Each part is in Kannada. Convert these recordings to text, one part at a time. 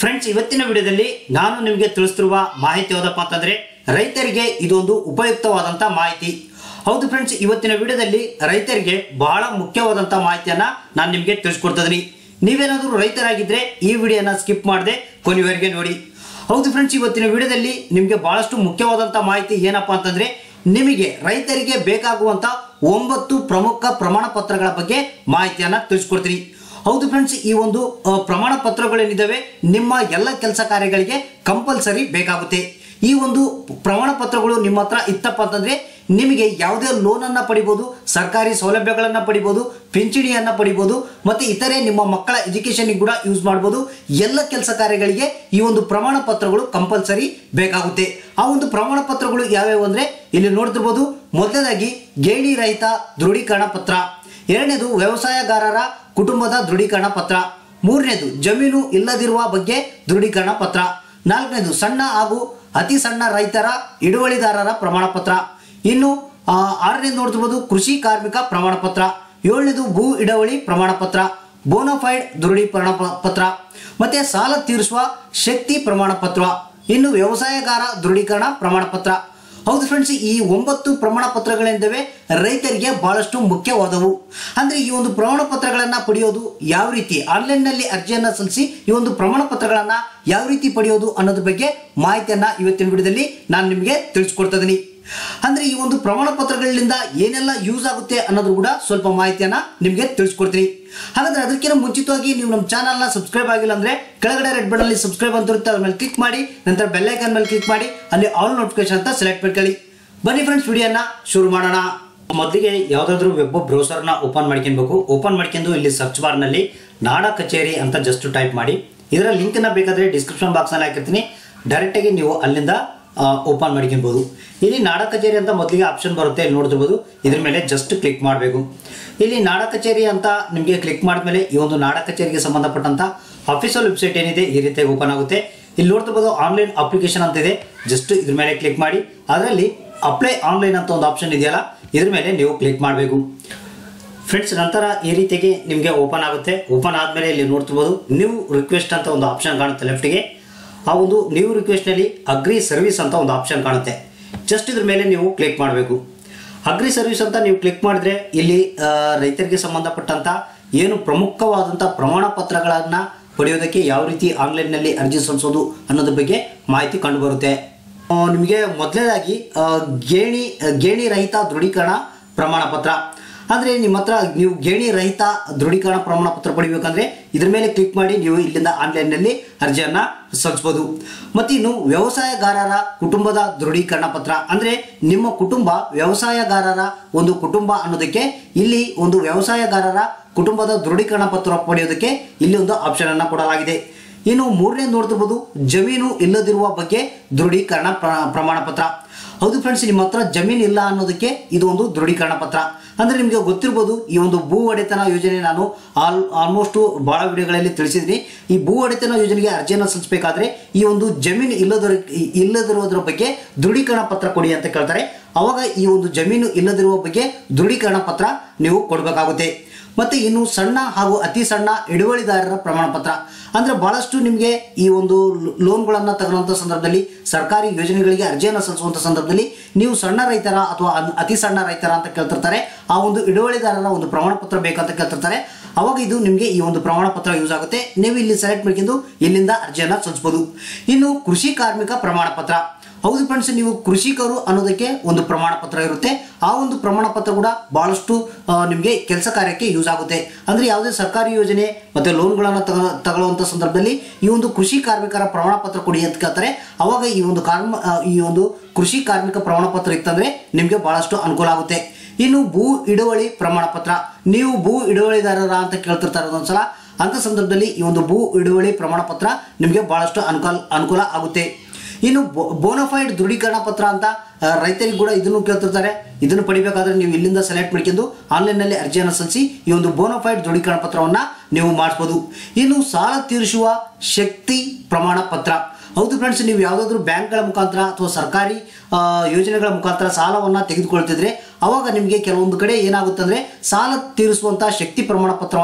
ಫ್ರೆಂಡ್ಸ್ ಇವತ್ತಿನ ವಿಡಿಯೋದಲ್ಲಿ ನಾನು ನಿಮಗೆ ತಿಳಿಸ್ತಿರುವ ಮಾಹಿತಿ ಯಾವುದಪ್ಪ ಅಂತಂದ್ರೆ ರೈತರಿಗೆ ಇದೊಂದು ಉಪಯುಕ್ತವಾದಂಥ ಮಾಹಿತಿ ಹೌದು ಫ್ರೆಂಡ್ಸ್ ಇವತ್ತಿನ ವಿಡಿಯೋದಲ್ಲಿ ರೈತರಿಗೆ ಬಹಳ ಮುಖ್ಯವಾದಂಥ ಮಾಹಿತಿಯನ್ನ ನಾನು ನಿಮಗೆ ತಿಳಿಸ್ಕೊಡ್ತಿದ್ದೀನಿ ನೀವೇನಾದರೂ ರೈತರಾಗಿದ್ರೆ ಈ ವಿಡಿಯೋನ ಸ್ಕಿಪ್ ಮಾಡದೆ ಕೊನೆವರೆಗೆ ನೋಡಿ ಹೌದು ಫ್ರೆಂಡ್ಸ್ ಇವತ್ತಿನ ವಿಡಿಯೋದಲ್ಲಿ ನಿಮಗೆ ಬಹಳಷ್ಟು ಮುಖ್ಯವಾದಂಥ ಮಾಹಿತಿ ಏನಪ್ಪಾ ಅಂತಂದ್ರೆ ನಿಮಗೆ ರೈತರಿಗೆ ಬೇಕಾಗುವಂತ ಒಂಬತ್ತು ಪ್ರಮುಖ ಪ್ರಮಾಣ ಪತ್ರಗಳ ಬಗ್ಗೆ ಮಾಹಿತಿಯನ್ನ ತಿಳಿಸ್ಕೊಡ್ತೀನಿ ಹೌದು ಫ್ರೆಂಡ್ಸ್ ಈ ಒಂದು ಅ, ಪ್ರಮಾಣ ಪತ್ರಗಳೇನಿದ್ದಾವೆ ನಿಮ್ಮ ಎಲ್ಲ ಕೆಲಸ ಕಾರ್ಯಗಳಿಗೆ ಕಂಪಲ್ಸರಿ ಬೇಕಾಗುತ್ತೆ ಈ ಒಂದು ಪ್ರಮಾಣ ಪತ್ರಗಳು ನಿಮ್ಮ ಹತ್ರ ಇತ್ತಪ್ಪ ಅಂತಂದ್ರೆ ನಿಮಗೆ ಯಾವುದೇ ಲೋನ್ ಅನ್ನ ಪಡಿಬೋದು ಸರ್ಕಾರಿ ಸೌಲಭ್ಯಗಳನ್ನ ಪಡಿಬೋದು ಪಿಂಚಣಿಯನ್ನ ಪಡಿಬೋದು ಮತ್ತೆ ಇತರೆ ನಿಮ್ಮ ಮಕ್ಕಳ ಎಜುಕೇಶನ್ ಕೂಡ ಯೂಸ್ ಮಾಡ್ಬೋದು ಎಲ್ಲ ಕೆಲಸ ಕಾರ್ಯಗಳಿಗೆ ಈ ಒಂದು ಪ್ರಮಾಣ ಪತ್ರಗಳು ಕಂಪಲ್ಸರಿ ಬೇಕಾಗುತ್ತೆ ಆ ಒಂದು ಪ್ರಮಾಣ ಪತ್ರಗಳು ಯಾವ್ಯಾವು ಅಂದ್ರೆ ಇಲ್ಲಿ ನೋಡ್ತಿರ್ಬೋದು ಮೊದಲನೇದಾಗಿ ಗೇಣಿ ರಹಿತ ದೃಢೀಕರಣ ಪತ್ರ ಎರಡನೇದು ವ್ಯವಸಾಯಗಾರರ ಕುಟುಂಬದ ದೃಢೀಕರಣ ಪತ್ರ ಮೂರನೇದು ಜಮೀನು ಇಲ್ಲದಿರುವ ಬಗ್ಗೆ ದೃಢೀಕರಣ ಪತ್ರ ನಾಲ್ಕನೇದು ಸಣ್ಣ ಹಾಗೂ ಅತಿ ಸಣ್ಣ ರೈತರ ಹಿಡುವಳಿದಾರರ ಪ್ರಮಾಣ ಪತ್ರ ಇನ್ನು ಆ, ಆರನೇದು ನೋಡ್ತಿರ್ಬೋದು ಕೃಷಿ ಕಾರ್ಮಿಕ ಪ್ರಮಾಣ ಪತ್ರ ಏಳನೇದು ಭೂ ಹಿಡುವಳಿ ಪ್ರಮಾಣ ಪತ್ರ ಬೋನಫೈಡ್ ದೃಢೀಕರಣ ಪ- ಪತ್ರ ಮತ್ತೆ ಸಾಲ ತೀರಿಸುವ ಶಕ್ತಿ ಪ್ರಮಾಣ ಪತ್ರ ಇನ್ನು ವ್ಯವಸಾಯಗಾರ ದೃಢೀಕರಣ ಪ್ರಮಾಣ ಪತ್ರ ಹೌದು ಫ್ರೆಂಡ್ಸ್ ಈ ಒಂಬತ್ತು ಪ್ರಮಾಣ ಪತ್ರಗಳಿಂದವೆ ರೈತರಿಗೆ ಬಹಳಷ್ಟು ಮುಖ್ಯವಾದವು ಅಂದ್ರೆ ಈ ಒಂದು ಪ್ರಮಾಣ ಪತ್ರಗಳನ್ನ ಪಡೆಯೋದು ಯಾವ ರೀತಿ ಆನ್ಲೈನ್ ನಲ್ಲಿ ಅರ್ಜಿಯನ್ನ ಸಲ್ಲಿಸಿ ಈ ಒಂದು ಪ್ರಮಾಣ ಪತ್ರಗಳನ್ನ ಯಾವ ರೀತಿ ಪಡೆಯೋದು ಅನ್ನೋದ್ರ ಬಗ್ಗೆ ಮಾಹಿತಿಯನ್ನ ಇವತ್ತಿನ ವಿಡಿಯೋದಲ್ಲಿ ನಾನು ನಿಮಗೆ ತಿಳಿಸ್ಕೊಡ್ತಾ ಇದೀನಿ ಅಂದ್ರೆ ಈ ಒಂದು ಪ್ರಮಾಣ ಪತ್ರಗಳಿಂದ ಏನೆಲ್ಲ ಯೂಸ್ ಆಗುತ್ತೆ ಅನ್ನೋದು ಕೂಡ ಸ್ವಲ್ಪ ಮಾಹಿತಿಯನ್ನ ನಿಮಗೆ ತಿಳಿಸ್ಕೊಡ್ತೀನಿ ಹಾಗಾದ್ರೆ ಅದಕ್ಕಿಂತ ಮುಂಚಿತವಾಗಿ ನೀವು ನಮ್ಮ ಚಾನಲ್ನ ಸಬ್ಸ್ಕ್ರೈಬ್ ಆಗಿಲ್ಲ ಅಂದ್ರೆ ಕೆಳಗಡೆ ರೆಡ್ ಬಟನ್ ಅಲ್ಲಿ ಸಬ್ಸ್ಕ್ರೈಬ್ ಅಂತ ಇರುತ್ತೆ ಅದ್ರ ಮೇಲೆ ಕ್ಲಿಕ್ ಮಾಡಿ ನಂತರ ಬೆಲ್ ಐಕನ್ ಮೇಲೆ ಕ್ಲಿಕ್ ಮಾಡಿ ಅಲ್ಲಿ ಆಲ್ ನೋಟಿಫಿಕೇಶನ್ ಅಂತ ಸೆಲೆಕ್ಟ್ ಮಾಡ್ಕೊಳ್ಳಿ ಬನ್ನಿ ಫ್ರೆಂಡ್ಸ್ ವಿಡಿಯೋನ ಶುರು ಮಾಡೋಣ ಮೊದಲಿಗೆ ಯಾವ್ದಾದ್ರು ವೆಬ್ ಬ್ರೌಸರ್ನ ಓಪನ್ ಮಾಡ್ಕೊಬೇಕು ಓಪನ್ ಮಾಡ್ಕೊಂಡು ಇಲ್ಲಿ ಸರ್ಚ್ ಬಾರ್ನಲ್ಲಿ ನಾಡ ಕಚೇರಿ ಅಂತ ಜಸ್ಟ್ ಟೈಪ್ ಮಾಡಿ ಇದರ ಲಿಂಕ್ನ ಬೇಕಾದ್ರೆ ಡಿಸ್ಕ್ರಿಪ್ಷನ್ ಬಾಕ್ಸ್ನಲ್ಲಿ ಹಾಕಿರ್ತೀನಿ ಡೈರೆಕ್ಟಾಗಿ ನೀವು ಅಲ್ಲಿಂದ ಓಪನ್ ಮಾಡ್ಕೊಬೋದು ಇಲ್ಲಿ ನಾಡ ಕಚೇರಿ ಅಂತ ಮೊದಲಿಗೆ ಆಪ್ಷನ್ ಬರುತ್ತೆ ಇಲ್ಲಿ ನೋಡ್ತಿರ್ಬೋದು ಇದ್ರ ಮೇಲೆ ಜಸ್ಟ್ ಕ್ಲಿಕ್ ಮಾಡಬೇಕು ಇಲ್ಲಿ ನಾಡ ಕಚೇರಿ ಅಂತ ನಿಮಗೆ ಕ್ಲಿಕ್ ಮಾಡಿದ್ಮೇಲೆ ಈ ಒಂದು ನಾಡ ಕಚೇರಿಗೆ ಸಂಬಂಧಪಟ್ಟಂತ ಅಫಿಷಿಯಲ್ ವೆಬ್ಸೈಟ್ ಏನಿದೆ ಈ ರೀತಿಯಾಗಿ ಓಪನ್ ಆಗುತ್ತೆ ಇಲ್ಲಿ ನೋಡ್ತಿರ್ಬೋದು ಆನ್ಲೈನ್ ಅಪ್ಲಿಕೇಶನ್ ಅಂತ ಇದೆ ಜಸ್ಟ್ ಇದ್ರ ಮೇಲೆ ಕ್ಲಿಕ್ ಮಾಡಿ ಅದರಲ್ಲಿ ಅಪ್ಲೈ ಆನ್ಲೈನ್ ಅಂತ ಒಂದು ಆಪ್ಷನ್ ಇದೆಯಲ್ಲ ಇದ್ರ ಮೇಲೆ ನೀವು ಕ್ಲಿಕ್ ಮಾಡಬೇಕು ಫ್ರೆಂಡ್ಸ್ ನಂತರ ಈ ರೀತಿಯಾಗಿ ನಿಮಗೆ ಓಪನ್ ಆಗುತ್ತೆ ಓಪನ್ ಆದಮೇಲೆ ಇಲ್ಲಿ ನೋಡ್ತಿರ್ಬೋದು ನ್ಯೂ ರಿಕ್ವೆಸ್ಟ್ ಅಂತ ಒಂದು ಆಪ್ಷನ್ ಕಾಣುತ್ತೆ ಲೆಫ್ಟ್ಗೆ ಆ ಒಂದು ನ್ಯೂ ರಿಕ್ವೆಸ್ಟ್ನಲ್ಲಿ ಅಗ್ರಿ ಸರ್ವಿಸ್ ಅಂತ ಒಂದು ಆಪ್ಷನ್ ಕಾಣುತ್ತೆ ಜಸ್ಟ್ ಇದ್ರ ಮೇಲೆ ನೀವು ಕ್ಲಿಕ್ ಮಾಡಬೇಕು ಅಗ್ರಿ ಸರ್ವಿಸ್ ಅಂತ ನೀವು ಕ್ಲಿಕ್ ಮಾಡಿದ್ರೆ ಇಲ್ಲಿ ಆ, ರೈತರಿಗೆ ಸಂಬಂಧಪಟ್ಟಂತ ಏನು ಪ್ರಮುಖವಾದಂಥ ಪ್ರಮಾಣ ಪತ್ರಗಳನ್ನು ಪಡೆಯೋದಕ್ಕೆ ಯಾವ ರೀತಿ ಆನ್ಲೈನ್ನಲ್ಲಿ ಅರ್ಜಿ ಸಲ್ಲಿಸೋದು ಅನ್ನೋದ್ರ ಬಗ್ಗೆ ಮಾಹಿತಿ ಕಂಡುಬರುತ್ತೆ ಆ, ನಿಮಗೆ ಮೊದಲನೇದಾಗಿ ಆ, ಗೇಣಿ ಗೇಣಿ ರಹಿತ ದೃಢೀಕರಣ ಪ್ರಮಾಣ ಪತ್ರ ಅಂದರೆ ನಿಮ್ಮ ಹತ್ರ ನೀವು ಗೇಣಿ ರಹಿತ ದೃಢೀಕರಣ ಪ್ರಮಾಣ ಪತ್ರ ಪಡಿಬೇಕಂದ್ರೆ ಇದ್ರ ಮೇಲೆ ಕ್ಲಿಕ್ ಮಾಡಿ ನೀವು ಇಲ್ಲಿಂದ ಆನ್ಲೈನ್ನಲ್ಲಿ ಅರ್ಜಿಯನ್ನ ಸಲ್ಲಿಸ್ಬೋದು ಮತ್ತು ಇನ್ನು ವ್ಯವಸಾಯಗಾರರ ಕುಟುಂಬದ ದೃಢೀಕರಣ ಪತ್ರ ಅಂದರೆ ನಿಮ್ಮ ಕುಟುಂಬ ವ್ಯವಸಾಯಗಾರರ ಒಂದು ಕುಟುಂಬ ಅನ್ನೋದಕ್ಕೆ ಇಲ್ಲಿ ಒಂದು ವ್ಯವಸಾಯಗಾರರ ಕುಟುಂಬದ ದೃಢೀಕರಣ ಪತ್ರ ಪಡೆಯೋದಕ್ಕೆ ಇಲ್ಲಿ ಒಂದು ಆಪ್ಷನ್ ಅನ್ನ ಕೊಡಲಾಗಿದೆ ಇನ್ನು ಮೂರನೇ ನೋಡ್ತಿರ್ಬೋದು ಜಮೀನು ಇಲ್ಲದಿರುವ ಬಗ್ಗೆ ದೃಢೀಕರಣ ಪ್ರ- ಪ್ರಮಾಣ ಪತ್ರ ಹೌದು ಫ್ರೆಂಡ್ಸ್ ನಿಮ್ಮ ಹತ್ರ ಜಮೀನು ಇಲ್ಲ ಅನ್ನೋದಕ್ಕೆ ಇದು ಒಂದು ದೃಢೀಕರಣ ಪತ್ರ ಅಂದ್ರೆ ನಿಮಗೆ ಗೊತ್ತಿರ್ಬೋದು ಈ ಒಂದು ಭೂ ಒಡೆತನ ಯೋಜನೆ ನಾನು ಆಲ್ ಆಲ್ಮೋಸ್ಟ್ ಬಹಳ ವಿಡಿಯೋಗಳಲ್ಲಿ ತಿಳಿಸಿದ್ದೀನಿ ಈ ಭೂ ಒಡೆತನ ಯೋಜನೆಗೆ ಅರ್ಜಿಯನ್ನು ಸಲ್ಲಿಸಬೇಕಾದ್ರೆ ಈ ಒಂದು ಜಮೀನು ಇಲ್ಲದರ ಇಲ್ಲದಿರುವುದರ ಬಗ್ಗೆ ದೃಢೀಕರಣ ಪತ್ರ ಕೊಡಿ ಅಂತ ಕೇಳ್ತಾರೆ ಅವಾಗ ಈ ಒಂದು ಜಮೀನು ಇಲ್ಲದಿರುವ ಬಗ್ಗೆ ದೃಢೀಕರಣ ಪತ್ರ ನೀವು ಕೊಡಬೇಕಾಗುತ್ತೆ ಮತ್ತೆ ಇನ್ನು ಸಣ್ಣ ಹಾಗೂ ಅತಿ ಸಣ್ಣ ಹಿಡುವಳಿದಾರರ ಪ್ರಮಾಣ ಪತ್ರ ಅಂದ್ರೆ ಬಹಳಷ್ಟು ನಿಮಗೆ ಈ ಒಂದು ಲೋನ್ಗಳನ್ನು ತಗೊಳ್ಳುವಂಥ ಸಂದರ್ಭದಲ್ಲಿ ಸರ್ಕಾರಿ ಯೋಜನೆಗಳಿಗೆ ಅರ್ಜಿಯನ್ನು ಸಲ್ಲಿಸುವಂಥ ಸಂದರ್ಭದಲ್ಲಿ ನೀವು ಸಣ್ಣ ರೈತರ ಅಥವಾ ಅನ್- ಅತಿ ಸಣ್ಣ ರೈತರ ಅಂತ ಕೇಳ್ತಿರ್ತಾರೆ ಆ ಒಂದು ಹಿಡುವಳಿದಾರರ ಒಂದು ಪ್ರಮಾಣ ಪತ್ರ ಬೇಕಂತ ಕೇಳ್ತಿರ್ತಾರೆ ಅವಾಗ ಇದು ನಿಮಗೆ ಈ ಒಂದು ಪ್ರಮಾಣ ಪತ್ರ ಯೂಸ್ ಆಗುತ್ತೆ ನೀವು ಇಲ್ಲಿ ಸೆಲೆಕ್ಟ್ ಮಾಡ್ಕೊಂಡು ಇಲ್ಲಿಂದ ಅರ್ಜಿಯನ್ನು ಸಲ್ಲಿಸಬಹುದು ಇನ್ನು ಕೃಷಿ ಕಾರ್ಮಿಕ ಪ್ರಮಾಣ ಪತ್ರ ಹೌದು ಫ್ರೆಂಡ್ಸ್ ನೀವು ಕೃಷಿಕರು ಅನ್ನೋದಕ್ಕೆ ಒಂದು ಪ್ರಮಾಣ ಪತ್ರ ಇರುತ್ತೆ ಆ ಒಂದು ಪ್ರಮಾಣ ಪತ್ರ ಕೂಡ ಬಹಳಷ್ಟು ಆ, ನಿಮಗೆ ಕೆಲಸ ಕಾರ್ಯಕ್ಕೆ ಯೂಸ್ ಆಗುತ್ತೆ ಅಂದ್ರೆ ಯಾವುದೇ ಸರ್ಕಾರಿ ಯೋಜನೆ ಮತ್ತೆ ಲೋನ್ಗಳನ್ನು ತಗ ತಗೊಳ್ಳುವಂಥ ಸಂದರ್ಭದಲ್ಲಿ ಈ ಒಂದು ಕೃಷಿ ಕಾರ್ಮಿಕರ ಪ್ರಮಾಣ ಪತ್ರ ಕೊಡಿ ಅಂತ ಕೇಳ್ತಾರೆ ಅವಾಗ ಈ ಒಂದು ಕಾರ್ಮ ಆ, ಈ ಒಂದು ಕೃಷಿ ಕಾರ್ಮಿಕ ಪ್ರಮಾಣ ಪತ್ರ ಇತ್ತಂದ್ರೆ ನಿಮಗೆ ಬಹಳಷ್ಟು ಅನುಕೂಲ ಆಗುತ್ತೆ ಇನ್ನು ಭೂ ಹಿಡುವಳಿ ಪ್ರಮಾಣ ಪತ್ರ ನೀವು ಭೂ ಹಿಡುವಳಿದಾರರ ಅಂತ ಕೇಳ್ತಿರ್ತಾರೆ ಒಂದೊಂದ್ಸಲ ಅಂತ ಸಂದರ್ಭದಲ್ಲಿ ಈ ಒಂದು ಭೂ ಹಿಡುವಳಿ ಪ್ರಮಾಣ ಪತ್ರ ನಿಮಗೆ ಬಹಳಷ್ಟು ಅನುಕೂಲ ಅನುಕೂಲ ಆಗುತ್ತೆ ಇನ್ನು ಬೋನಫೈಡ್ ದೃಢೀಕರಣ ಪತ್ರ ಅಂತ ಆ, ರೈತರಿಗೆ ಕೂಡ ಇದನ್ನು ಕೇಳ್ತಿರ್ತಾರೆ ಇದನ್ನು ಪಡಿಬೇಕಾದ್ರೆ ನೀವು ಇಲ್ಲಿಂದ ಸೆಲೆಕ್ಟ್ ಮಾಡ್ಕೊಂಡು ಆನ್ಲೈನ್ನಲ್ಲಿ ಅರ್ಜಿಯನ್ನು ಸಲ್ಲಿಸಿ ಈ ಒಂದು ಬೋನಫೈಡ್ ದೃಢೀಕರಣ ಪತ್ರವನ್ನು ನೀವು ಮಾಡಿಸ್ಬೋದು ಇನ್ನು ಸಾಲ ತೀರಿಸುವ ಶಕ್ತಿ ಪ್ರಮಾಣ ಪತ್ರ ಹೌದು ಫ್ರೆಂಡ್ಸ್ ನೀವು ಯಾವುದಾದ್ರೂ ಬ್ಯಾಂಕ್ಗಳ ಮುಖಾಂತರ ಅಥವಾ ಸರ್ಕಾರಿ ಆ, ಯೋಜನೆಗಳ ಮುಖಾಂತರ ಸಾಲವನ್ನು ತೆಗೆದುಕೊಳ್ತಿದ್ರೆ ಅವಾಗ ನಿಮಗೆ ಕೆಲವೊಂದು ಕಡೆ ಏನಾಗುತ್ತೆ ಅಂದರೆ ಸಾಲ ತೀರಿಸುವಂಥ ಶಕ್ತಿ ಪ್ರಮಾಣ ಪತ್ರವನ್ನು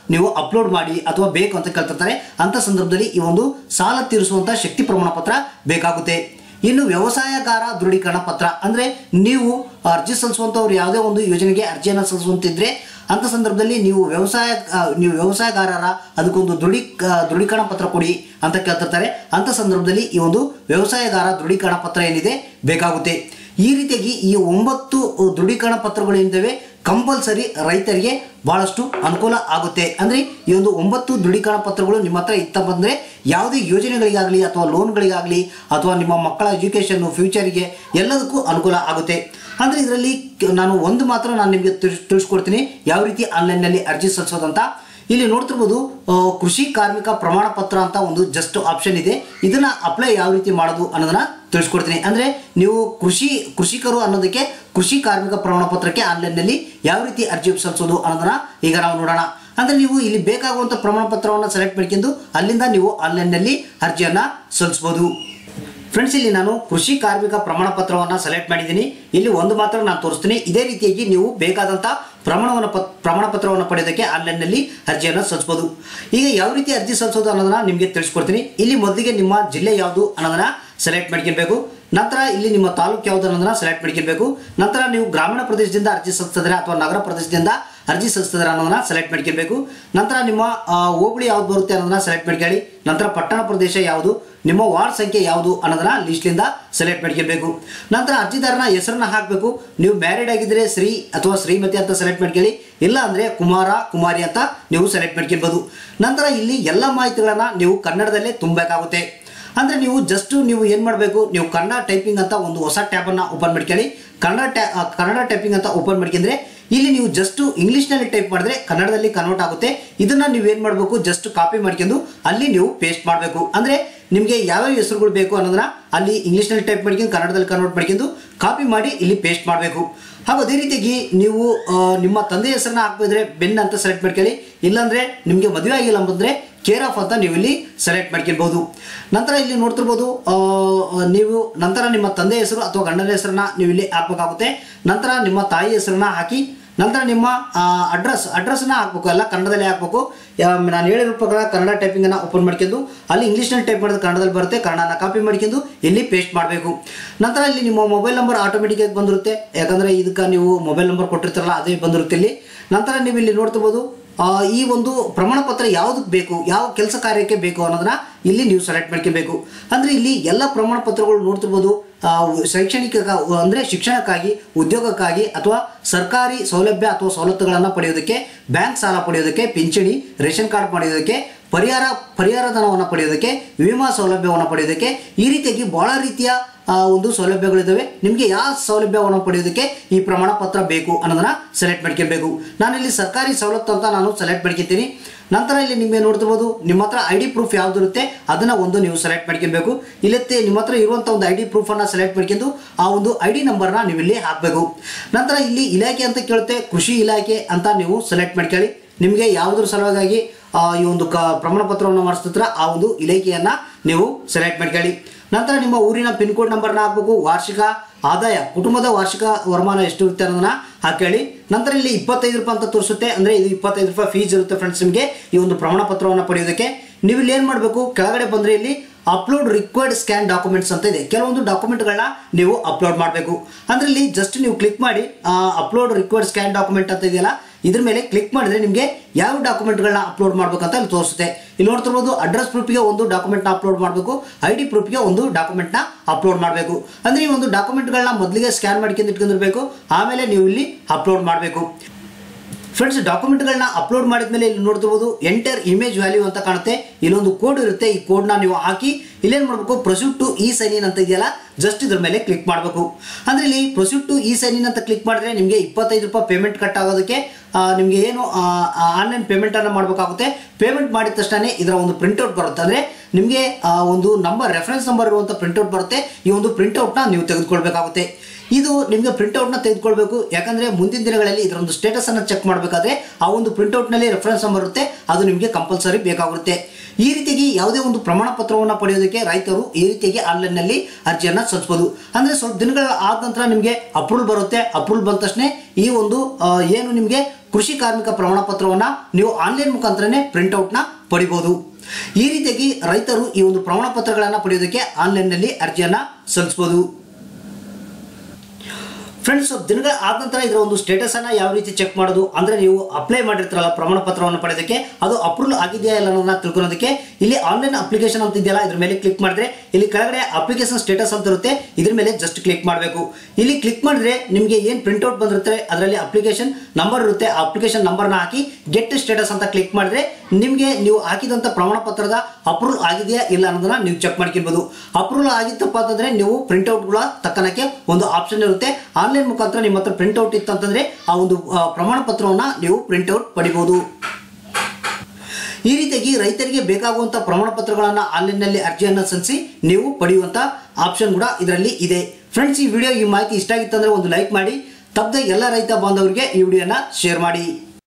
ನೀವು ಅಪ್ಲೋಡ್ ಮಾಡಿ ಅಥವಾ ಬೇಕು ಅಂತ ಕೇಳ್ತಿರ್ತಾರೆ ಅಂತ ಸಂದರ್ಭದಲ್ಲಿ ಈ ಒಂದು ಸಾಲ ತೀರಿಸುವಂತ ಶಕ್ತಿ ಪ್ರಮಾಣ ಪತ್ರ ಬೇಕಾಗುತ್ತೆ ಇನ್ನು ವ್ಯವಸಾಯಗಾರ ದೃಢೀಕರಣ ಪತ್ರ ಅಂದ್ರೆ ನೀವು ಅರ್ಜಿ ಸಲ್ಲಿಸುವಂತವ್ರು ಯಾವುದೇ ಒಂದು ಯೋಜನೆಗೆ ಅರ್ಜಿಯನ್ನು ಸಲ್ಲಿಸುವಂತಿದ್ರೆ ಅಂತ ಸಂದರ್ಭದಲ್ಲಿ ನೀವು ವ್ಯವಸಾಯ ಆ, ನೀವು ವ್ಯವಸಾಯಗಾರರ ಅದಕ್ಕೊಂದು ದೃಢೀ ಆ, ದೃಢೀಕರಣ ಪತ್ರ ಕೊಡಿ ಅಂತ ಕೇಳ್ತಿರ್ತಾರೆ ಅಂತ ಸಂದರ್ಭದಲ್ಲಿ ಈ ಒಂದು ವ್ಯವಸಾಯಗಾರ ದೃಢೀಕರಣ ಪತ್ರ ಏನಿದೆ ಬೇಕಾಗುತ್ತೆ ಈ ರೀತಿಯಾಗಿ ಈ ಒಂಬತ್ತು ದೃಢೀಕರಣ ಪತ್ರಗಳು ಏನಿದ್ದಾವೆ ಕಂಪಲ್ಸರಿ ರೈತರಿಗೆ ಬಹಳಷ್ಟು ಅನುಕೂಲ ಆಗುತ್ತೆ ಅಂದ್ರೆ ಈ ಒಂದು ಒಂಬತ್ತು ದೃಢೀಕರಣ ಪತ್ರಗಳು ನಿಮ್ಮ ಹತ್ರ ಇತ್ತ ಬಂದ್ರೆ ಯಾವುದೇ ಯೋಜನೆಗಳಿಗಾಗಲಿ ಅಥವಾ ಲೋನ್ಗಳಿಗಾಗಲಿ ಅಥವಾ ನಿಮ್ಮ ಮಕ್ಕಳ ಎಜುಕೇಷನ್ ಫ್ಯೂಚರ್ಗೆ ಎಲ್ಲದಕ್ಕೂ ಅನುಕೂಲ ಆಗುತ್ತೆ ಅಂದ್ರೆ ಇದರಲ್ಲಿ ನಾನು ಒಂದು ಮಾತ್ರ ನಾನು ನಿಮಗೆ ತಿಳ್ಸ್- ತಿಳಿಸ್ಕೊಡ್ತೀನಿ ಯಾವ ರೀತಿ ಆನ್ಲೈನ್ನಲ್ಲಿ ಅರ್ಜಿ ಸಲ್ಲಿಸೋದಂತ ಇಲ್ಲಿ ನೋಡ್ತಿರ್ಬೋದು ಆ, ಕೃಷಿ ಕಾರ್ಮಿಕ ಪ್ರಮಾಣ ಪತ್ರ ಅಂತ ಒಂದು ಜಸ್ಟ್ ಆಪ್ಷನ್ ಇದೆ ಇದನ್ನ ಅಪ್ಲೈ ಯಾವ ರೀತಿ ಮಾಡೋದು ಅನ್ನೋದನ್ನ ತಿಳಿಸ್ಕೊಡ್ತೀನಿ ಅಂದ್ರೆ ನೀವು ಕೃಷಿ ಕೃಷಿಕರು ಅನ್ನೋದಕ್ಕೆ ಕೃಷಿ ಕಾರ್ಮಿಕ ಪ್ರಮಾಣ ಪತ್ರಕ್ಕೆ ಆನ್ಲೈನ್ನಲ್ಲಿ ಯಾವ ರೀತಿ ಅರ್ಜಿ ಸಲ್ಲಿಸೋದು ಅನ್ನೋದನ್ನ ಈಗ ನಾವು ನೋಡೋಣ ಅಂದ್ರೆ ನೀವು ಇಲ್ಲಿ ಬೇಕಾಗುವಂತ ಪ್ರಮಾಣ ಪತ್ರವನ್ನು ಸೆಲೆಕ್ಟ್ ಮಾಡ್ಕೊಂಡು ಅಲ್ಲಿಂದ ನೀವು ಆನ್ಲೈನ್ನಲ್ಲಿ ಅರ್ಜಿಯನ್ನ ಸಲ್ಲಿಸಬಹುದು ಫ್ರೆಂಡ್ಸ್ ಇಲ್ಲಿ ನಾನು ಕೃಷಿ ಕಾರ್ಮಿಕ ಪ್ರಮಾಣ ಪತ್ರವನ್ನು ಸೆಲೆಕ್ಟ್ ಮಾಡಿದ್ದೀನಿ ಇಲ್ಲಿ ಒಂದು ಮಾತ್ರ ನಾನು ತೋರಿಸ್ತೀನಿ ಇದೇ ರೀತಿಯಾಗಿ ನೀವು ಬೇಕಾದಂಥ ಪ್ರಮಾಣವನ್ನು ಪತ್ ಪ್ರಮಾಣ ಪತ್ರವನ್ನು ಪಡೆಯೋದಕ್ಕೆ ಆನ್ಲೈನ್ನಲ್ಲಿ ಅರ್ಜಿಯನ್ನು ಸಲ್ಲಿಸಬಹುದು ಈಗ ಯಾವ ರೀತಿ ಅರ್ಜಿ ಸಲ್ಲಿಸೋದು ಅನ್ನೋದನ್ನ ನಿಮಗೆ ತಿಳಿಸ್ಕೊಡ್ತೀನಿ ಇಲ್ಲಿ ಮೊದಲಿಗೆ ನಿಮ್ಮ ಜಿಲ್ಲೆ ಯಾವುದು ಅನ್ನೋದನ್ನ ಸೆಲೆಕ್ಟ್ ಮಾಡ್ಕೊಳ್ಬೇಕು ನಂತರ ಇಲ್ಲಿ ನಿಮ್ಮ ತಾಲೂಕು ಯಾವುದು ಅನ್ನೋದನ್ನ ಸೆಲೆಕ್ಟ್ ಮಾಡ್ಕೊಳ್ಬೇಕು ನಂತರ ನೀವು ಗ್ರಾಮೀಣ ಪ್ರದೇಶದಿಂದ ಅರ್ಜಿ ಸಲ್ಲಿಸಿದ್ರೆ ಅಥವಾ ನಗರ ಪ್ರದೇಶದಿಂದ ಅರ್ಜಿ ಸಲ್ಲಿಸಿದ್ರೆ ಅನ್ನೋದನ್ನ ಸೆಲೆಕ್ಟ್ ಮಾಡ್ಕೊಳ್ಬೇಕು ನಂತರ ನಿಮ್ಮ ಆ, ಹೋಬಳಿ ಯಾವ್ದು ಬರುತ್ತೆ ಅನ್ನೋದನ್ನ ಸೆಲೆಕ್ಟ್ ಮಾಡ್ಕೊಳ್ಳಿ ನಂತರ ಪಟ್ಟಣ ಪ್ರದೇಶ ಯಾವುದು ನಿಮ್ಮ ವಾರ್ಡ್ ಸಂಖ್ಯೆ ಯಾವುದು ಅನ್ನೋದನ್ನ ಲಿಸ್ಟ್ಲಿಂದ ಸೆಲೆಕ್ಟ್ ಮಾಡ್ಕೊಳ್ಬೇಕು ನಂತರ ಅರ್ಜಿದಾರನ ಹೆಸರನ್ನ ಹಾಕಬೇಕು ನೀವು ಮ್ಯಾರಿಡ್ ಆಗಿದ್ರೆ ಶ್ರೀ ಅಥವಾ ಶ್ರೀಮತಿ ಅಂತ ಸೆಲೆಕ್ಟ್ ಮಾಡ್ಕೊಳ್ಳಿ ಇಲ್ಲ ಅಂದ್ರೆ ಕುಮಾರ ಕುಮಾರಿ ಅಂತ ನೀವು ಸೆಲೆಕ್ಟ್ ಮಾಡ್ಕೊಳ್ಬೋದು ನಂತರ ಇಲ್ಲಿ ಎಲ್ಲ ಮಾಹಿತಿಗಳನ್ನ ನೀವು ಕನ್ನಡದಲ್ಲೇ ತುಂಬಬೇಕಾಗುತ್ತೆ ಅಂದ್ರೆ ನೀವು ಜಸ್ಟ್ ನೀವು ಏನ್ ಮಾಡಬೇಕು ನೀವು ಕನ್ನಡ ಟೈಪಿಂಗ್ ಅಂತ ಒಂದು ಹೊಸ ಟ್ಯಾಬ್ ಅನ್ನ ಓಪನ್ ಮಾಡ್ಕೊಳ್ಳಿ ಕನ್ನಡ ಟ್ಯಾ ಆ, ಕನ್ನಡ ಟೈಪಿಂಗ್ ಅಂತ ಓಪನ್ ಮಾಡ್ಕೊಂಡ್ರೆ ಇಲ್ಲಿ ನೀವು ಜಸ್ಟ್ ಇಂಗ್ಲಿಷ್ನಲ್ಲಿ ಟೈಪ್ ಮಾಡಿದ್ರೆ ಕನ್ನಡದಲ್ಲಿ ಕನ್ವರ್ಟ್ ಆಗುತ್ತೆ ಇದನ್ನ ನೀವು ಏನ್ ಮಾಡಬೇಕು ಜಸ್ಟ್ ಕಾಪಿ ಮಾಡ್ಕೊಂಡು ಅಲ್ಲಿ ನೀವು ಪೇಸ್ಟ್ ಮಾಡಬೇಕು ಅಂದ್ರೆ ನಿಮಗೆ ಯಾವ್ಯಾವ ಹೆಸರುಗಳು ಬೇಕು ಅನ್ನೋದನ್ನ ಅಲ್ಲಿ ಇಂಗ್ಲಿಷ್ನಲ್ಲಿ ಟೈಪ್ ಮಾಡ್ಕೊಂಡು ಕನ್ನಡದಲ್ಲಿ ಕನ್ವರ್ಟ್ ಮಾಡ್ಕೊಂಡು ಕಾಪಿ ಮಾಡಿ ಇಲ್ಲಿ ಪೇಸ್ಟ್ ಮಾಡಬೇಕು ಹಾಗೂ ಅದೇ ರೀತಿಯಾಗಿ ನೀವು ಆ, ನಿಮ್ಮ ತಂದೆ ಹೆಸರನ್ನ ಹಾಕಿದ್ರೆ ಬೆನ್ ಅಂತ ಸೆಲೆಕ್ಟ್ ಮಾಡ್ಕೊಳ್ಳಿ ಇಲ್ಲಾಂದ್ರೆ ನಿಮಗೆ ಮದುವೆ ಆಗಿಲ್ಲ ಅಂತಂದ್ರೆ ಕೇರ್ ಆಫ್ ಅಂತ ನೀವು ಇಲ್ಲಿ ಸೆಲೆಕ್ಟ್ ಮಾಡ್ಕೊಳ್ಬಹುದು ನಂತರ ಇಲ್ಲಿ ನೋಡ್ತಿರ್ಬೋದು ಆ, ನೀವು ನಂತರ ನಿಮ್ಮ ತಂದೆ ಹೆಸರು ಅಥವಾ ಗಂಡನ ಹೆಸರನ್ನ ನೀವು ಇಲ್ಲಿ ಹಾಕ್ಬೇಕಾಗುತ್ತೆ ನಂತರ ನಿಮ್ಮ ತಾಯಿ ಹೆಸರನ್ನ ಹಾಕಿ ನಂತರ ನಿಮ್ಮ ಅಡ್ರೆಸ್ ಅಡ್ರೆಸ್ನ ಹಾಕ್ಬೇಕು ಎಲ್ಲ ಕನ್ನಡದಲ್ಲೇ ಹಾಕ್ಬೇಕು ಯಾ- ನಾನು ಹೇಳಿರೋ ಪ್ರಕಾರ ಕನ್ನಡ ಟೈಪಿಂಗನ್ನು ಓಪನ್ ಮಾಡ್ಕೊಂಡು ಅಲ್ಲಿ ಇಂಗ್ಲೀಷ್ನಲ್ಲಿ ಟೈಪ್ ಮಾಡಿದ್ರೆ ಕನ್ನಡದಲ್ಲಿ ಬರುತ್ತೆ ಕನ್ನಡನ ಕಾಪಿ ಮಾಡ್ಕೊಂಡು ಇಲ್ಲಿ ಪೇಸ್ಟ್ ಮಾಡಬೇಕು ನಂತರ ಇಲ್ಲಿ ನಿಮ್ಮ ಮೊಬೈಲ್ ನಂಬರ್ ಆಟೋಮೆಟಿಕ್ಕಾಗಿ ಬಂದಿರುತ್ತೆ ಯಾಕಂದರೆ ಇದಕ್ಕೆ ನೀವು ಮೊಬೈಲ್ ನಂಬರ್ ಕೊಟ್ಟಿರ್ತಾರಲ್ಲ ಅದೇ ಬಂದಿರುತ್ತೆ ಇಲ್ಲಿ ನಂತರ ನೀವು ಇಲ್ಲಿ ನೋಡ್ತಿರ್ಬೋದು ಆ, ಈ ಒಂದು ಪ್ರಮಾಣ ಪತ್ರ ಯಾವುದಕ್ಕೆ ಬೇಕು ಯಾವ ಕೆಲಸ ಕಾರ್ಯಕ್ಕೆ ಬೇಕು ಅನ್ನೋದನ್ನ ಇಲ್ಲಿ ನೀವು ಸೆಲೆಕ್ಟ್ ಮಾಡ್ಕೋಬೇಕು ಅಂದ್ರೆ ಇಲ್ಲಿ ಎಲ್ಲ ಪ್ರಮಾಣ ಪತ್ರಗಳು ನೋಡ್ತಿರ್ಬೋದು ಆ, ಶೈಕ್ಷಣಿಕ ಅಂದ್ರೆ ಶಿಕ್ಷಣಕ್ಕಾಗಿ ಉದ್ಯೋಗಕ್ಕಾಗಿ ಅಥವಾ ಸರ್ಕಾರಿ ಸೌಲಭ್ಯ ಅಥವಾ ಸವಲತ್ತುಗಳನ್ನು ಪಡೆಯೋದಕ್ಕೆ ಬ್ಯಾಂಕ್ ಸಾಲ ಪಡೆಯೋದಕ್ಕೆ ಪಿಂಚಣಿ ರೇಷನ್ ಕಾರ್ಡ್ ಪಡೆಯೋದಕ್ಕೆ ಪರಿಹಾರ ಪರಿಹಾರ ಧನವನ್ನು ಪಡೆಯೋದಕ್ಕೆ ವಿಮಾ ಸೌಲಭ್ಯವನ್ನು ಪಡೆಯೋದಕ್ಕೆ ಈ ರೀತಿಯಾಗಿ ಬಹಳ ರೀತಿಯ ಆ, ಒಂದು ಸೌಲಭ್ಯಗಳಿದ್ದಾವೆ ನಿಮಗೆ ಯಾವ ಸೌಲಭ್ಯವನ್ನು ಪಡೆಯೋದಕ್ಕೆ ಈ ಪ್ರಮಾಣ ಪತ್ರ ಬೇಕು ಅನ್ನೋದನ್ನ ಸೆಲೆಕ್ಟ್ ಮಾಡ್ಕೊಳ್ಬೇಕು ನಾನಿಲ್ಲಿ ಸರ್ಕಾರಿ ಸವಲತ್ತು ಅಂತ ನಾನು ಸೆಲೆಕ್ಟ್ ಮಾಡ್ಕೊತೀನಿ ನಂತರ ಇಲ್ಲಿ ನಿಮಗೆ ನೋಡ್ತಿರ್ಬೋದು ನಿಮ್ಮ ಹತ್ರ ಐ ಡಿ ಪ್ರೂಫ್ ಯಾವ್ದು ಇರುತ್ತೆ ಅದನ್ನ ಒಂದು ನೀವು ಸೆಲೆಕ್ಟ್ ಮಾಡ್ಕೊಬೇಕು ಇಲ್ಲತ್ತೆ ನಿಮ್ಮ ಹತ್ರ ಇರುವಂಥ ಒಂದು ಐ ಡಿ ಪ್ರೂಫನ್ನು ಸೆಲೆಕ್ಟ್ ಮಾಡ್ಕೊಂಡು ಆ ಒಂದು ಐ ಡಿ ನಂಬರ್ನ ನೀವು ಇಲ್ಲಿ ಹಾಕಬೇಕು ನಂತರ ಇಲ್ಲಿ ಇಲಾಖೆ ಅಂತ ಕೇಳುತ್ತೆ ಕೃಷಿ ಇಲಾಖೆ ಅಂತ ನೀವು ಸೆಲೆಕ್ಟ್ ಮಾಡ್ಕೊಳ್ಳಿ ನಿಮಗೆ ಯಾವುದ್ರ ಸಲುವಾಗಿ ಆ, ಈ ಒಂದು ಕ ಪ್ರಮಾಣ ಪತ್ರವನ್ನು ಮಾಡಿಸ್ತಿದ್ರ ಆ ಒಂದು ಇಲಾಖೆಯನ್ನ ನೀವು ಸೆಲೆಕ್ಟ್ ಮಾಡ್ಕೊಳ್ಳಿ ನಂತರ ನಿಮ್ಮ ಊರಿನ ಪಿನ್ ಕೋಡ್ ನಂಬರ್ನ ಹಾಕಬೇಕು ವಾರ್ಷಿಕ ಆದಾಯ ಕುಟುಂಬದ ವಾರ್ಷಿಕ ವರಮಾನ ಎಷ್ಟು ಇರುತ್ತೆ ಅನ್ನೋದನ್ನ ಹಾಕೇಳಿ ನಂತರ ಇಲ್ಲಿ ಇಪ್ಪತ್ತೈದು ರೂಪಾಯಿ ಅಂತ ತೋರಿಸುತ್ತೆ ಅಂದ್ರೆ ಇದು ಇಪ್ಪತ್ತೈದು ರೂಪಾಯಿ ಫೀಸ್ ಇರುತ್ತೆ ಫ್ರೆಂಡ್ಸ್ ನಿಮಗೆ ಈ ಒಂದು ಪ್ರಮಾಣ ಪತ್ರವನ್ನು ಪಡೆಯೋದಕ್ಕೆ ನೀವು ಇಲ್ಲಿ ಏನು ಮಾಡಬೇಕು ಕೆಳಗಡೆ ಬಂದ್ರೆ ಇಲ್ಲಿ ಅಪ್ಲೋಡ್ ರಿಕ್ವೈರ್ಡ್ ಸ್ಕ್ಯಾನ್ ಡಾಕ್ಯುಮೆಂಟ್ಸ್ ಅಂತ ಇದೆ ಕೆಲವೊಂದು ಡಾಕ್ಯುಮೆಂಟ್ಗಳನ್ನ ನೀವು ಅಪ್ಲೋಡ್ ಮಾಡಬೇಕು ಅಂದ್ರೆ ಇಲ್ಲಿ ಜಸ್ಟ್ ನೀವು ಕ್ಲಿಕ್ ಮಾಡಿ ಅಪ್ಲೋಡ್ ರಿಕ್ವೈರ್ಡ್ ಸ್ಕ್ಯಾನ್ ಡಾಕ್ಯುಮೆಂಟ್ ಅಂತ ಇದೆಯಲ್ಲ ಇದ್ರ ಮೇಲೆ ಕ್ಲಿಕ್ ಮಾಡಿದ್ರೆ ನಿಮಗೆ ಯಾವ ಡಾಕ್ಯುಮೆಂಟ್ಗಳನ್ನ ಅಪ್ಲೋಡ್ ಮಾಡ್ಬೇಕಂತ ಇಲ್ಲಿ ತೋರಿಸುತ್ತೆ ಇಲ್ಲಿ ನೋಡ್ತಿರ್ಬೋದು ಅಡ್ರೆಸ್ ಪ್ರೂಫ್ಗೆ ಒಂದು ಡಾಕ್ಯುಮೆಂಟ್ನ ಅಪ್ಲೋಡ್ ಮಾಡಬೇಕು ಐ ಡಿ ಪ್ರೂಫ್ಗೆ ಒಂದು ಡಾಕ್ಯುಮೆಂಟ್ನ ಅಪ್ಲೋಡ್ ಮಾಡಬೇಕು ಅಂದ್ರೆ ಈ ಒಂದು ಡಾಕ್ಯುಮೆಂಟ್ಗಳನ್ನ ಮೊದಲಿಗೆ ಸ್ಕ್ಯಾನ್ ಮಾಡ್ಕೊಂಡು ಇಟ್ಕೊಂಡಿರ್ಬೇಕು ಆಮೇಲೆ ನೀವು ಇಲ್ಲಿ ಅಪ್ಲೋಡ್ ಮಾಡಬೇಕು ಫ್ರೆಂಡ್ಸ್ ಡಾಕ್ಯುಮೆಂಟ್ಗಳನ್ನ ಅಪ್ಲೋಡ್ ಮಾಡಿದ್ಮೇಲೆ ಇಲ್ಲಿ ನೋಡ್ತಿರ್ಬೋದು ಎಂಟರ್ ಇಮೇಜ್ ವ್ಯಾಲ್ಯೂ ಅಂತ ಕಾಣುತ್ತೆ ಇಲ್ಲೊಂದು ಕೋಡ್ ಇರುತ್ತೆ ಈ ಕೋಡ್ನ ನೀವು ಹಾಕಿ ಇಲ್ಲೇನು ಮಾಡಬೇಕು proceed to e sign in ಅಂತ ಇದೆಯಲ್ಲ ಜಸ್ಟ್ ಇದ್ರ ಮೇಲೆ ಕ್ಲಿಕ್ ಮಾಡಬೇಕು ಅಂದ್ರೆ ಇಲ್ಲಿ proceed to e sign in ಅಂತ ಕ್ಲಿಕ್ ಮಾಡಿದ್ರೆ ನಿಮಗೆ ಇಪ್ಪತ್ತೈದು ರೂಪಾಯಿ ಪೇಮೆಂಟ್ ಕಟ್ ಆಗೋದಕ್ಕೆ ಆ, ನಿಮಗೆ ಏನು ಆನ್ಲೈನ್ ಪೇಮೆಂಟ್ ಅನ್ನ ಮಾಡಬೇಕಾಗುತ್ತೆ ಪೇಮೆಂಟ್ ಮಾಡಿದ ತಕ್ಷಣ ಇದರ ಒಂದು ಪ್ರಿಂಟ್ಔಟ್ ಬರುತ್ತೆ ಅಂದ್ರೆ ನಿಮಗೆ ಆ, ಒಂದು ನಂಬರ್ ರೆಫರೆನ್ಸ್ ನಂಬರ್ ಇರುವಂಥ ಪ್ರಿಂಟ್ಔಟ್ ಬರುತ್ತೆ ಈ ಒಂದು ಪ್ರಿಂಟ್ಔಟ್ನ ನೀವು ತೆಗೆದುಕೊಳ್ಬೇಕಾಗುತ್ತೆ ಇದು ನಿಮಗೆ ಪ್ರಿಂಟ್ಔಟ್ನ ತೆಗೆದುಕೊಳ್ಬೇಕು ಯಾಕಂದ್ರೆ ಮುಂದಿನ ದಿನಗಳಲ್ಲಿ ಇದರ ಒಂದು ಸ್ಟೇಟಸ್ ಅನ್ನು ಚೆಕ್ ಮಾಡಬೇಕಾದ್ರೆ ಆ ಒಂದು ಪ್ರಿಂಟ್ಔಟ್ನಲ್ಲಿ ರೆಫರೆನ್ಸ್ ನಂಬರ್ ಇರುತ್ತೆ ಅದು ನಿಮಗೆ ಕಂಪಲ್ಸರಿ ಬೇಕಾಗುತ್ತೆ ಈ ರೀತಿಯಾಗಿ ಯಾವುದೇ ಒಂದು ಪ್ರಮಾಣ ಪತ್ರವನ್ನು ಪಡೆಯೋದಕ್ಕೆ ರೈತರು ಈ ರೀತಿಯಾಗಿ ಆನ್ಲೈನ್ನಲ್ಲಿ ಅರ್ಜಿಯನ್ನು ಸಲ್ಲಿಸಬಹುದು ಅಂದರೆ ಸ್ವಲ್ಪ ದಿನಗಳ ಆದ ನಂತರ ನಿಮಗೆ ಅಪ್ರೂವಲ್ ಬರುತ್ತೆ ಅಪ್ರೂವಲ್ ಬಂದ ತಕ್ಷಣ ಈ ಒಂದು ಆ, ಏನು ನಿಮಗೆ ಕೃಷಿ ಕಾರ್ಮಿಕ ಪ್ರಮಾಣ ಪತ್ರವನ್ನು ನೀವು ಆನ್ಲೈನ್ ಮುಖಾಂತರನೇ ಪ್ರಿಂಟ್ಔಟ್ನ ಪಡಿಬೋದು ಈ ರೀತಿಯಾಗಿ ರೈತರು ಈ ಒಂದು ಪ್ರಮಾಣ ಪತ್ರಗಳನ್ನು ಪಡೆಯೋದಕ್ಕೆ ಆನ್ಲೈನ್ನಲ್ಲಿ ಅರ್ಜಿಯನ್ನು ಸಲ್ಲಿಸಬಹುದು ಫ್ರೆಂಡ್ಸ್ ದಿನಗಳ ಆದ ನಂತರ ಇದರ ಒಂದು ಸ್ಟೇಟಸ್ ಅನ್ನ ಯಾವ ರೀತಿ ಚೆಕ್ ಮಾಡೋದು ಅಂದ್ರೆ ನೀವು ಅಪ್ಲೈ ಮಾಡಿರ್ತಾರಲ್ಲ ಪ್ರಮಾಣ ಪತ್ರವನ್ನು ಪಡೆಯೋದಕ್ಕೆ ಅದು ಅಪ್ರೂವಲ್ ಆಗಿದೆಯಾ ಇಲ್ಲ ಅನ್ನೋದನ್ನ ತಿಳ್ಕೊಳ್ಳೋದಕ್ಕೆ ಇಲ್ಲಿ ಆನ್ಲೈನ್ ಅಪ್ಲಿಕೇಶನ್ ಅಂತ ಇದೆಯಲ್ಲ ಇದ್ರ ಮೇಲೆ ಕ್ಲಿಕ್ ಮಾಡಿದ್ರೆ ಇಲ್ಲಿ ಕೆಳಗಡೆ ಅಪ್ಲಿಕೇಶನ್ ಸ್ಟೇಟಸ್ ಅಂತ ಇರುತ್ತೆ ಇದ್ರ ಮೇಲೆ ಜಸ್ಟ್ ಕ್ಲಿಕ್ ಮಾಡಬೇಕು ಇಲ್ಲಿ ಕ್ಲಿಕ್ ಮಾಡಿದ್ರೆ ನಿಮಗೆ ಏನು ಪ್ರಿಂಟ್ಔಟ್ ಬಂದಿರುತ್ತೆ ಅದರಲ್ಲಿ ಅಪ್ಲಿಕೇಶನ್ ನಂಬರ್ ಇರುತ್ತೆ ಆ ಅಪ್ಲಿಕೇಶನ್ ನಂಬರ್ನ ಹಾಕಿ ಗೆಟ್ ಸ್ಟೇಟಸ್ ಅಂತ ಕ್ಲಿಕ್ ಮಾಡಿದ್ರೆ ನಿಮಗೆ ನೀವು ಹಾಕಿದಂಥ ಪ್ರಮಾಣ ಪತ್ರದ ಅಪ್ರೂವಲ್ ಆಗಿದೆಯಾ ಇಲ್ಲ ಅನ್ನೋದನ್ನ ನೀವು ಚೆಕ್ ಮಾಡ್ಕೊಳ್ಬೋದು ಅಪ್ರೂವಲ್ ಆಗಿತ್ತಪ್ಪ ಅಂತಂದ್ರೆ ನೀವು ಪ್ರಿಂಟ್ಔಟ್ಗಳ ತಕ್ಕನಕ್ಕೆ ಒಂದು ಆಪ್ಷನ್ ಇರುತ್ತೆ ಆನ್ಲೈನ್ ಮುಖಾಂತರ ನಿಮ್ಮ ಹತ್ರ ಪ್ರಿಂಟ್ಔಟ್ ಇತ್ತು ಅಂತಂದ್ರೆ ಆ ಒಂದು ಆ, ಪ್ರಮಾಣ ಪತ್ರವನ್ನು ನೀವು ಪ್ರಿಂಟ್ಔಟ್ ಪಡಿಬೋದು ಈ ರೀತಿಯಾಗಿ ರೈತರಿಗೆ ಬೇಕಾಗುವಂಥ ಪ್ರಮಾಣ ಪತ್ರಗಳನ್ನು ಆನ್ಲೈನ್ನಲ್ಲಿ ಅರ್ಜಿಯನ್ನು ಸಲ್ಲಿಸಿ ನೀವು ಪಡೆಯುವಂಥ ಆಪ್ಷನ್ ಕೂಡ ಇದರಲ್ಲಿ ಇದೆ ಫ್ರೆಂಡ್ಸ್ ಈ ವಿಡಿಯೋ ಈ ಮಾಹಿತಿ ಇಷ್ಟ ಆಗಿತ್ತಂದ್ರೆ ಒಂದು ಲೈಕ್ ಮಾಡಿ ತಪ್ಪದೆ ಎಲ್ಲ ರೈತ ಬಾಂಧವರಿಗೆ ಈ ವಿಡಿಯೋನ ಶೇರ್ ಮಾಡಿ